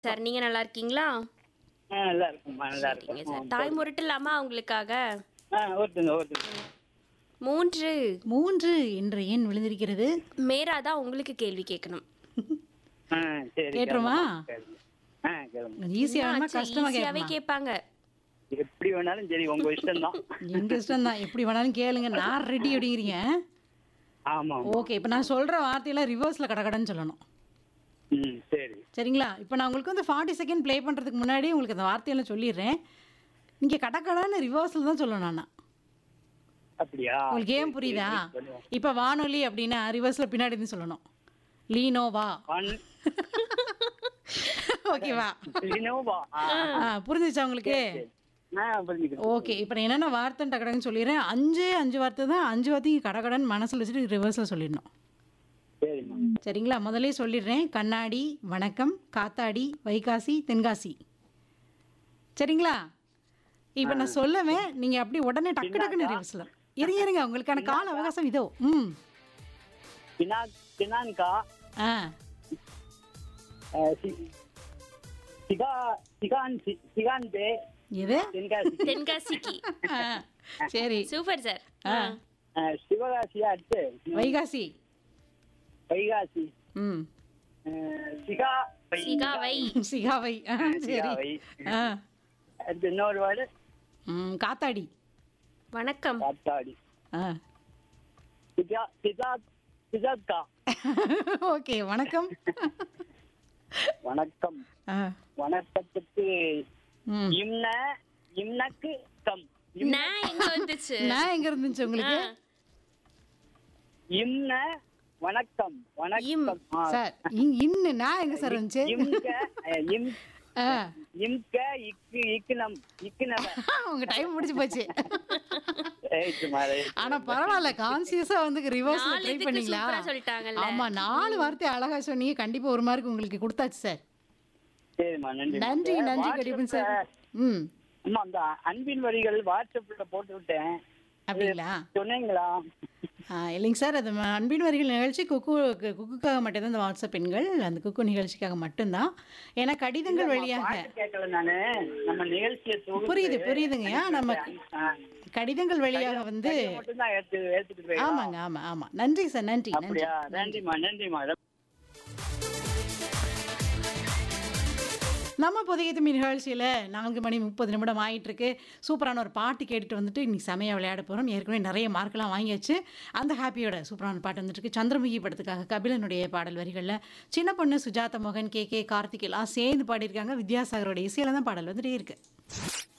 Sir நீங்க நல்லா இருக்கீங்களா ஆ நல்லா இருக்கும்மா நல்லா சரிங்க இருக்கும் சார் தாய் முரட்டலாமா உங்களுக்காக ஆ ஓட்டுங்க ஓட்டுங்க மூன்று மூன்று என்ற எண் விழுந்திருக்கிறது மேரா தான் உங்களுக்கு கேள்வி கேட்கணும் ஆ சரி கேட்டுருமா? கேளுங்க. ஆ கேளுங்க ஈஸியா வேணுமா ஆச்சு, கஷ்டமா ஈஸியாவே கேட்கலாம் கேட்பாங்க எப்படி வேணாலும் சரி உங்க இஷ்டம் தான் எங்க இஷ்டம் தான் எப்படி வேணாலும் கேளுங்க நான் ரெடி அப்படிங்கிறீங்க ஆமா ஆமா. ஓகே இப்போ நான் சொல்ற வார்த்தையெல்லாம் ரிவர்ஸ்ல கடகடன்னு சொல்லணும் ம் சரி சரிங்களா இப்போ நான் உங்களுக்கு வந்து ஃபார்ட்டி செகண்ட் ப்ளே பண்ணுறதுக்கு முன்னாடி உங்களுக்கு அந்த வார்த்தையெல்லாம் சொல்லிடுறேன் நீங்கள் கடக்கடான்னு ரிவர்ஸில் தான் சொல்லணும் நான் அப்படியா உங்களுக்கு ஏன் புரியுதா இப்போ வானொலி அப்படின்னா ரிவர்ஸில் பின்னாடி இருந்து சொல்லணும் லீனோ வா ஒன் ஓகேவா லினோவா ஆ ஆ புரிஞ்சுச்சா உங்களுக்கு ஆ புரிஞ்சுக்கிறேன் ஓகே இப்போ நான் என்னென்ன வார்த்தை டக்கடன்னு சொல்லிடுறேன் அஞ்சு அஞ்சு வார்த்தை தான் அஞ்சு வார்த்தையும் கடகடன்னு மனசில் வச்சுட்டு ரிவர்ஸில் சொல்லிடணும் சரிம்மா சரிங்களா முதல்ல சொல்லிடுறேன் கண்ணாடி வணக்கம் காத்தாடி வைகாசி தென்காசி சரிங்களா இப்போ நான் சொல்லவேன் நீங்கள் அப்படி உடனே டக்கு டக்குன்னு ரிவர்ஸில் இருங்க இருங்க உங்களுக்கான கால அவகாசம் இதோ ம் பினா பினான்கா ஆ அஹ், சி- சிகா சிகான் சி- சிகான் பே எது தென்காசி தென்காசிக்கு ஆ, சரி சூப்பர் சார் ஆ அஹ், சிவகாசியா அடுத்து வைகாசி வைகாசி ம் அஹ், சிகா வை- சிகாவை சிகாவை ஆ சரி சிகாவை. ஆ அடுத்து இன்னொரு வேர்டு ம் காத்தாடி வணக்கம் காத்தாடி ஆ சிகா சிகா சிகாக்கா ஓகே வணக்கம் வணக்கம் ஆ வணக்கத்துக்கு ம் இம்ன இம்னக்கு கம் இம்- நான் எங்க வந்துச்சு நான் எங்க இருந்துச்சு உங்களுக்கு ஆ, இம்ன வணக்கம் வணக்கம் ஆ, சார் இ- இன்னு நான் எங்க சார் இருந்துச்சு இம்க அஹ், இம் ஆ, இம்க இக்கு இக்குனம் இக்குனவ உங்க டைம் முடிஞ்சு போச்சு ரைட்டுமா ரைட் ஆனா பரவாயில்ல கான்சியஸா வந்து ரிவர்ஸ்ல நாலு ட்ரை இதுக்கு பண்ணீங்களா சூப்பரா சொல்லிட்டாங்கல்ல. ஆமா நாலு வார்த்தை அழகா சொன்னீங்க கண்டிப்பா ஒரு மார்க் உங்களுக்கு கொடுத்தாச்சு சார் சரிம்மா நன்றி நன்றி நன்றி கடிப்பன் சார் ம் அம்மா அந்த அன்பின் வரிகள் வாட்ஸ்அப்ல போட்டு விட்டேன் அப்படிங்களா சொன்னீங்களா ஆ, இல்லைங்க சார் அது ம- அன்பின் வரிகள் நிகழ்ச்சி குக்கு கு- குக்குக்காக மட்டும்தான் இந்த வாட்ஸ்அப் எண்கள் அந்த குக்கு நிகழ்ச்சிக்காக மட்டும்தான் ஏன்னா கடிதங்கள் வழியாக பாட்டு கேட்கல நானு நம்ம நிகழ்ச்சியை தொகுத்து புரியுது புரியுதுங்க நம்ம ஆ, கடிதங்கள் வழியாக வந்து கடிதம் மட்டும்தான் எடுத்து எடுத்துட்டு போயிடலாம் ஆமாங்க ஆமா ஆமா நன்றி சார் நன்றி நன்றி அப்படியா நன்றிம்மா நன்றிம்மா நம்ம புதிய தமிழ் நிகழ்ச்சியில் நான்கு மணி முப்பது நிமிடம் ஆயிட்டு இருக்கு சூப்பரான ஒரு பாட்டு கேட்டுட்டு வந்துட்டு இன்னைக்கு செமையாக விளையாட போகிறோம் ஏற்கனவே நிறைய மார்க்கெல்லாம் வாங்கியாச்சு அந்த ஹாப்பியோட சூப்பரான பாட்டு வந்துட்டு இருக்கு சந்திரமுகி படத்துக்காக கபிலனுடைய பாடல் வரிகளில் சின்ன பொண்ணு சுஜாதா மோகன் கே கே கார்த்திக் எல்லாம் சேர்ந்து பாடியிருக்காங்க வித்யாசாகரோட இசையில தான் பாடல் வந்துட்டே இருக்கு